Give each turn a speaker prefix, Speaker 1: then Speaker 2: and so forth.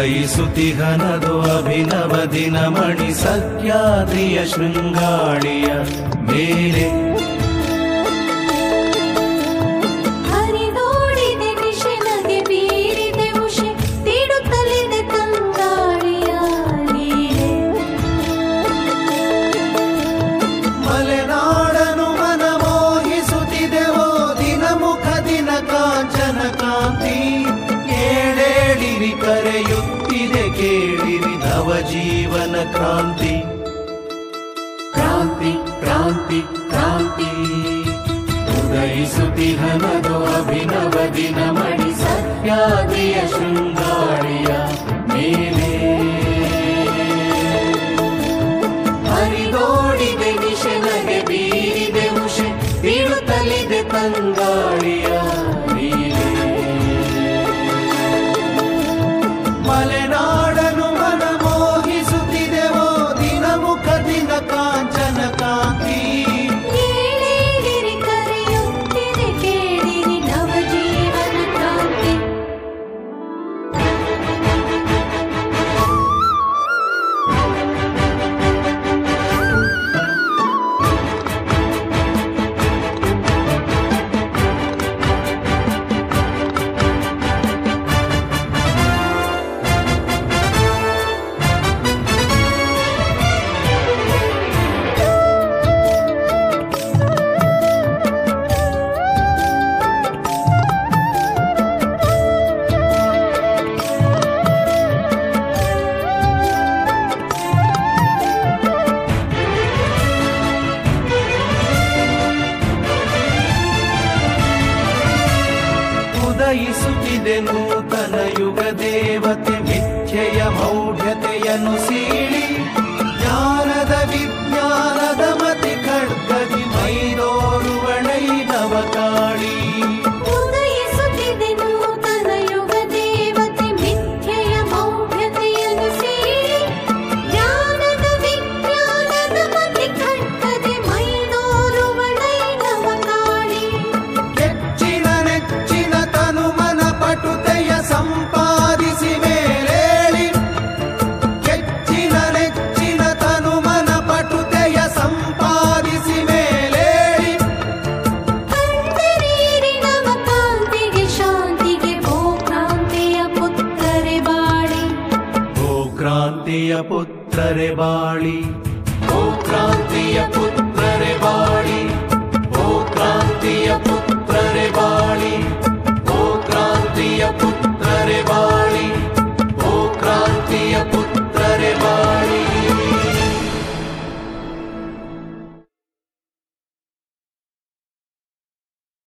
Speaker 1: ಉದಯಿಸುತಿಹನದು ಅಭಿನವ ದಿನಮಣಿ ಸತ್ಯಾದ್ರಿಯ ಶೃಂಗಾಳಿಯ ಮೇಲೆ
Speaker 2: ಹರಿದೋಡಿದೆ ನಿಶೆ ನಗೆ ಬೀರಿದೆ ಉಷೆ ತೀಡುತ್ತಲಿದೆ ತಂಗಾಳಿಯ ಲೀಲೆ
Speaker 1: ಮಲೆನಾಡನು ಮನ ಮೋಹಿಸುತ್ತಿದೆವೋ ದಿನ ಮುಖ ದಿನ ಕಾಂಚನ ಕಾಂತಿ ಏಳೇಳಿರಿ ಕರೆಯುತ್ತಿದೆ ಕೇಳಿರಿ ನವ ಜೀವನ ಕ್ರಾಂತಿ ಕ್ರಾಂತಿ ಕ್ರಾಂತಿ ಕ್ರಾಂತಿ ಉದಯಿಸುತ್ತಿಹನದು ಅಭಿನವ ದಿನ ಮಣಿ ಸತ್ಯಾದಿಯ ಶೃಂಗಾಳಿಯ ಮೇಲೆ ಹರಿದೋಡಿದೆ ನಿಶೆ ನಗೆ ಬೀರಿದೆ ಉಷೆ ಬೀಳುತ್ತಲಿದೆ ತಂಗಾಳಿಯ ನೀಲೆ ಮಲೆನಾಡನು ಮನ ಮೋಹಿಸುತ್ತಿದೆವೋ ದಿನ ಮುಖ ದಿನ ಕಾಂಚನ ಕಾಂತಿ
Speaker 2: ಏಳೇಳಿರಿ ಕರೆಯುತ್ತಿದೆ ಕೇಳಿರಿ ನವ ಜೀವನ ಕ್ರಾಂತಿ
Speaker 1: ಉದಯಿಸುತ್ತಿದೆ ನೂತನ ಯುಗ ದೇವತೆ ಮಿಥ್ಯೆಯ ಮೌಢ್ಯತೆಯನ್ನು ಸೀಳಿ ಜ್ಞಾನದ ವಿಜ್ಞಾನದ ಮತಿ ಖಡ್ಗದಿ ಮೈದೋರುವಳೈ ನವಕಾಳಿ
Speaker 2: ಉದಯಿಸುತ್ತಿದೆ ನೂತನ ಯುಗ ದೇವತೆ ಮಿಥ್ಯೆಯ ಮೌಢ್ಯತೆಯನ್ನು ಸೇರಿ ಜ್ಞಾನದ ವಿಜ್ಞಾನದ ಮತಿ ಖಡ್ಗದೆ ಮೈದೋರುವಳೈ ನವಕಾಳಿ
Speaker 1: ಹೆಚ್ಚಿನ ನೆಚ್ಚಿನ ತನು ಮನ ಪಟುತೆಯ ಸಂಪಾದಿಸಿ ಮೇಲೇಳಿ ಹೆಚ್ಚಿನ ನೆಚ್ಚಿನ ತನು ಮನ ಪಟುತೆಯ ಸಂಪಾದಿಸಿ ಮೇಲೇಳಿ
Speaker 2: ಕಂದರೀರಿ ನವಕಾಂತಿಗೆ ಶಾಂತಿಗೆ ಭೋಕ್ರಾಂತಿಯ ಪುತ್ತರೆ ಬಾಳಿ
Speaker 1: ಭೂ ಕ್ರಾಂತಿಯ ಪುತ್ರರೆ ಬಾಳಿ